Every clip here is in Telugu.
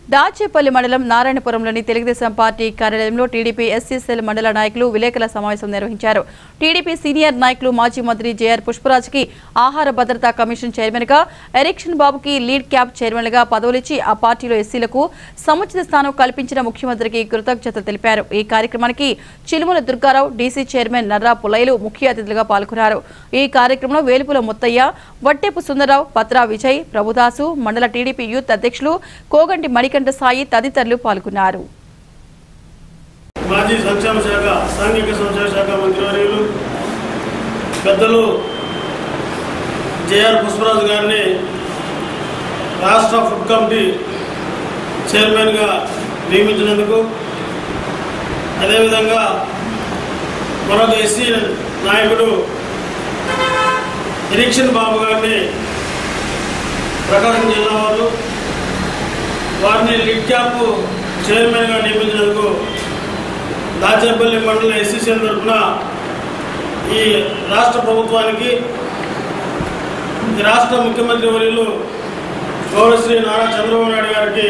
దాచేపల్లి మండలం నారాయణపురంలోని తెలుగుదేశం పార్టీ కార్యాలయంలో టీడీపీ ఎస్సీసీఎల్ మండల నాయకులు విలేకరుల సమావేశం నిర్వహించారు టీడీపీ సీనియర్ నాయకులు మాజీ మంత్రి జేఆర్ పుష్పరాజ్ కి ఆహార భద్రతా కమిషన్ చైర్మన్ గా ఎరిక్షన్ బాబుకి లీడ్ క్యాబ్ చైర్మన్ గా పదవులిచ్చి ఆ పార్టీలో ఎస్సీలకు సముచిత స్థానం కల్పించిన ముఖ్యమంత్రికి కృతజ్ఞతలు తెలిపారు ఈ కార్యక్రమానికి చిలుముల దుర్గారావు డీసీ చైర్మన్ నర్రా పుల్లయ్యలు ముఖ్య అతిథులుగా పాల్గొన్నారు ఈ కార్యక్రమంలో వేలుపుల ముత్తయ్య వట్టేపు సుందరరావు పత్రా విజయ్ ప్రభుదాసు మండల టీడీపీ యూత్ అధ్యక్షులు కోగంటి మణికంఠ సాయి తదితరులు పాల్గొన్నారు మాజీ సంక్షేమ శాఖ సాంఘిక సంక్షేమ శాఖ మంత్రివర్యులు పెద్దలు జేఆర్ పుష్పరాజు గారిని రాష్ట్ర ఫుడ్ కమిటీ చైర్మన్గా నియమించినందుకు అదేవిధంగా మరొక ఎస్సీ నాయకుడు నిరీక్షణ్ బాబు గారిని ప్రకాశం జిల్లా వారు వారిని లిడ్ క్యాప్ చైర్మన్గా నియమించినందుకు దాచేపల్లి మండల ఎస్సీసీఎల్ తరఫున ఈ రాష్ట్ర ప్రభుత్వానికి ఈ రాష్ట్ర ముఖ్యమంత్రి వర్యులు గౌరవశ్రీ నారా చంద్రబాబు నాయుడు గారికి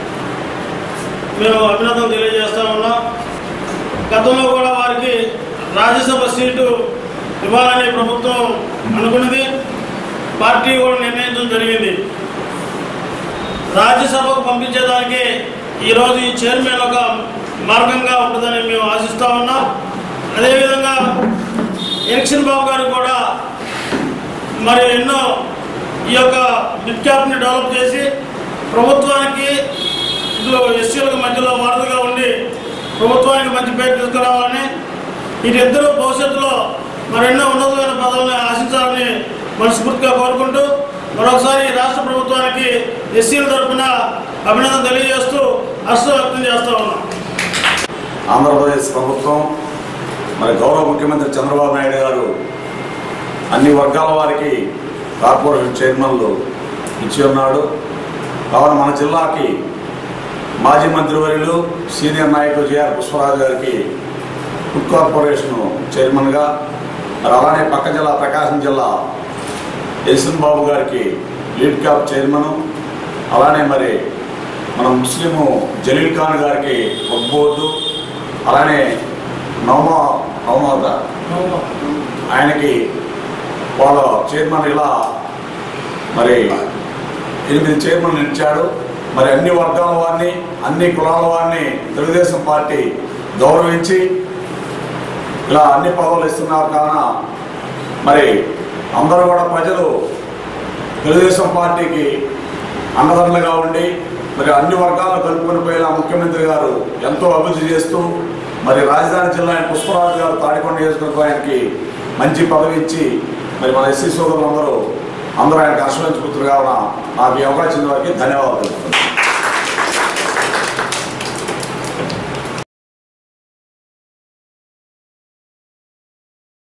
మేము అభినందనలు తెలియజేస్తా ఉన్నాం గతంలో కూడా వారికి రాజ్యసభ సీటు ఇవ్వాలని ప్రభుత్వం అనుకున్నది పార్టీ కూడా నిర్ణయించడం జరిగింది రాజ్యసభకు పంపించేదానికి ఈరోజు ఈ చైర్మన్ ఒక మార్గంగా ఉంటుందని మేము ఆశిస్తా ఉన్నాం అదేవిధంగా ఎలక్షన్ బాబు గారు కూడా మరి ఎన్నో ఈ యొక్క బిట్ క్యాప్ని డెవలప్ చేసి ప్రభుత్వానికి ఇటు ఎస్సీలకు మధ్యలో వారధిగా ఉండి ప్రభుత్వానికి మంచి పేరు తీసుకురావాలని వీరిద్దరూ భవిష్యత్తులో మరెన్నో ఉన్నతమైన పదవులను ఆశించాలని మనస్ఫూర్తిగా కోరుకుంటూ మరొకసారి ఈ రాష్ట్ర ప్రభుత్వానికి ఎస్సీల తరఫున అభినందన తెలియజేస్తూ హర్షం వ్యక్తం చేస్తా ఉన్నాం ఆంధ్రప్రదేశ్ ప్రభుత్వం మరి గౌరవ ముఖ్యమంత్రి చంద్రబాబు నాయుడు గారు అన్ని వర్గాల వారికి కార్పొరేషన్ చైర్మన్లు ఇచ్చి ఉన్నాడు కావున మన జిల్లాకి మాజీ మంత్రివర్యులు సీనియర్ నాయకులు జేఆర్ పుష్పరాజు గారికి ఫుడ్ కార్పొరేషన్ చైర్మన్గా మరి అలానే పక్క జిల్లా ప్రకాశం జిల్లా ఎస్ఎన్ బాబు గారికి లీడ్ క్యాప్ చైర్మన్ అలానే మరి మన ముస్లిము జలీల్ ఖాన్ గారికి ఒక బోర్డు అలానే నవమా నవమాద ఆయనకి వాళ్ళ చైర్మన్ ఇలా మరి ఎనిమిది చైర్మన్ ఇచ్చాడు మరి అన్ని వర్గాల వారిని అన్ని కులాల వారిని తెలుగుదేశం పార్టీ గౌరవించి ఇలా అన్ని పదవులు ఇస్తున్నారు కావున మరి అందరూ కూడా ప్రజలు తెలుగుదేశం పార్టీకి అండదండలుగా ఉండి మరి అన్ని వర్గాలను కలుపుకొని పోయేలా ముఖ్యమంత్రి గారు ఎంతో అభివృద్ధి చేస్తూ మరి రాజధాని జిల్లా ఆయన పుష్పరాజు గారు తాడికొండ నియోజకవర్గం ఆయనకి మంచి పదవి ఇచ్చి మరి మన ఎస్సీ సోదరులందరూ అందరూ ఆయనకు హర్షించుకుంటారు కావున నాకు ఈ అవకాశం ఇచ్చిన వారికి ధన్యవాదాలు తెలుపుతున్నాను